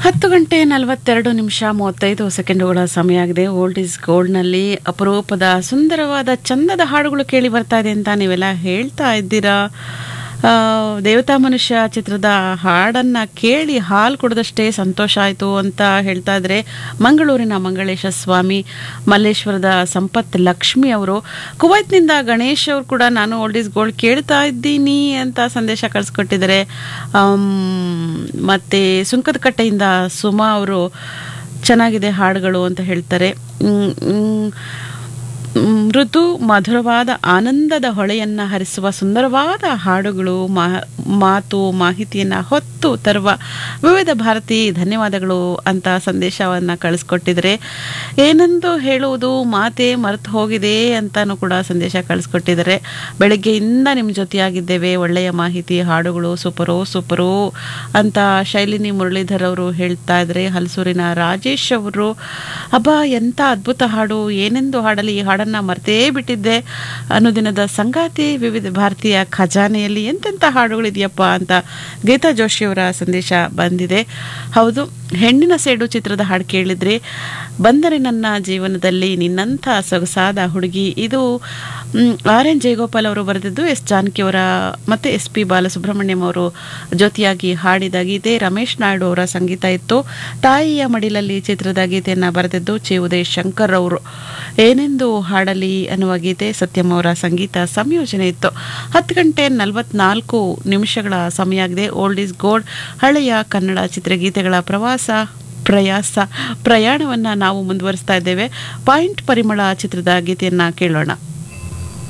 ಹತ್ತು ಗಂಟೆ ನಲವತ್ತೆರಡು ನಿಮಿಷ ಮೂವತ್ತೈದು ಸೆಕೆಂಡುಗಳ ಸಮಯ ಆಗಿದೆ ಓಲ್ಡ್ ಈಸ್ ಗೋಲ್ಡ್ನಲ್ಲಿ ಅಪರೂಪದ ಸುಂದರವಾದ ಚಂದದ ಹಾಡುಗಳು ಕೇಳಿ ಬರ್ತಾ ಇದೆ ಅಂತ ನೀವೆಲ್ಲ ಹೇಳ್ತಾ ಇದ್ದೀರಾ ಆ, ದೇವತಾ ಮನುಷ್ಯ ಚಿತ್ರದ ಹಾಡನ್ನು ಕೇಳಿ ಹಾಲು ಕುಡಿದಷ್ಟೇ ಸಂತೋಷ ಆಯಿತು ಅಂತ ಹೇಳ್ತಾ ಇದ್ರೆ ಮಂಗಳೂರಿನ ಮಂಗಳೇಶ ಸ್ವಾಮಿ ಮಲ್ಲೇಶ್ವರದ ಸಂಪತ್ ಲಕ್ಷ್ಮಿ ಅವರು ಕುವೈತ್ನಿಂದ ಗಣೇಶ್ ಅವರು ಕೂಡ ನಾನು ಓಲ್ಡ್ ಈಸ್ ಗೋಲ್ಡ್ ಕೇಳ್ತಾ ಇದ್ದೀನಿ ಅಂತ ಸಂದೇಶ ಕಳಿಸ್ಕೊಟ್ಟಿದ್ದಾರೆ ಆಮ್, ಮತ್ತೆ ಸುಂಕದಕಟ್ಟೆಯಿಂದ ಸುಮಾ ಅವರು ಚೆನ್ನಾಗಿದೆ ಹಾಡುಗಳು ಅಂತ ಹೇಳ್ತಾರೆ ಮ್, ಮ್, ಮೃದು ಮಧುರವಾದ ಆನಂದದ ಹೊಳೆಯನ್ನು ಹರಿಸುವ ಸುಂದರವಾದ ಹಾಡುಗಳು ಮಾ- ಮಾತು ಮಾಹಿತಿಯನ್ನು ಹೊತ್ತು ತರುವ ವಿವಿಧ ಭಾರತಿ ಧನ್ಯವಾದಗಳು ಅಂತ ಸಂದೇಶವನ್ನು ಕಳಿಸ್ಕೊಟ್ಟಿದ್ದಾರೆ ಏನೆಂದು ಹೇಳುವುದು ಮಾತೇ ಮರೆತು ಹೋಗಿದೆ ಅಂತಾನು ಕೂಡ ಸಂದೇಶ ಕಳಿಸ್ಕೊಟ್ಟಿದ್ದಾರೆ ಬೆಳಗ್ಗೆಯಿಂದ ನಿಮ್ಮ ಜೊತೆಯಾಗಿದ್ದೇವೆ ಒಳ್ಳೆಯ ಮಾಹಿತಿ ಹಾಡುಗಳು ಸೂಪರೋ ಸೂಪರೋ ಅಂತ ಶೈಲಿನಿ ಮುರಳೀಧರ್ ಅವರು ಹೇಳ್ತಾ ಇದ್ದಾರೆ ಹಲಸೂರಿನ ರಾಜೇಶ್ ಅವರು ಅಬ್ಬ ಎಂಥ ಅದ್ಭುತ ಹಾಡು ಏನೆಂದು ಹಾಡಲಿ ಈ ಹಾಡನ್ನು ಮರ್ತೇ ಬಿಟ್ಟಿದ್ದೆ ಅನುದಿನದ ಸಂಗಾತಿ ವಿವಿಧ ಭಾರತೀಯ ಖಜಾನೆಯಲ್ಲಿ ಎಂತೆಂಥ ಹಾಡುಗಳಿದೆಯಪ್ಪ ಅಂತ ಗೀತಾ ಜೋಶಿಯವರ ಸಂದೇಶ ಬಂದಿದೆ ಹೌದು ಹೆಣ್ಣಿನ ಸೇಡು ಚಿತ್ರದ ಹಾಡು ಕೇಳಿದ್ರೆ ಬಂದರೆ ನನ್ನ ಜೀವನದಲ್ಲಿ ನಿನ್ನಂಥ ಸೊಗಸಾದ ಹುಡುಗಿ ಇದು ಮ್, ಆರ್ ಎನ್ ಜಯಗೋಪಾಲ್ ಅವರು ಬರೆದಿದ್ದು ಎಸ್ ಜಾನಕಿಯವರ ಮತ್ತು ಎಸ್ ಪಿ ಬಾಲಸುಬ್ರಹ್ಮಣ್ಯಂ ಅವರು ಜೊತೆಯಾಗಿ ಹಾಡಿದ ಗೀತೆ ರಮೇಶ್ ನಾಯ್ಡು ಅವರ ಸಂಗೀತ ಇತ್ತು ತಾಯಿಯ ಮಡಿಲಲ್ಲಿ ಚಿತ್ರದ ಗೀತೆಯನ್ನು ಬರೆದಿದ್ದು ಚಿ ಉದಯ್ ಶಂಕರ್ ಅವರು ಏನೆಂದು ಹಾಡಲಿ ಅನ್ನುವ ಗೀತೆ ಸತ್ಯಂ ಅವರ ಸಂಗೀತ ಸಂಯೋಜನೆ ಇತ್ತು ಹತ್ತು ಗಂಟೆ ನಲವತ್ನಾಲ್ಕು ನಿಮಿಷಗಳ ಸಮಯ ಆಗಿದೆ ಓಲ್ಡ್ ಈಸ್ ಗೋಲ್ಡ್ ಹಳೆಯ ಕನ್ನಡ ಚಿತ್ರಗೀತೆಗಳ ಪ್ರವಾಸ ಪ್ರಯಾಸ ಪ್ರಯಾಣವನ್ನು ನಾವು ಮುಂದುವರಿಸ್ತಾ ಇದ್ದೇವೆ ಪಾಯಿಂಟ್ ಪರಿಮಳ ಚಿತ್ರದ ಗೀತೆಯನ್ನು ಕೇಳೋಣ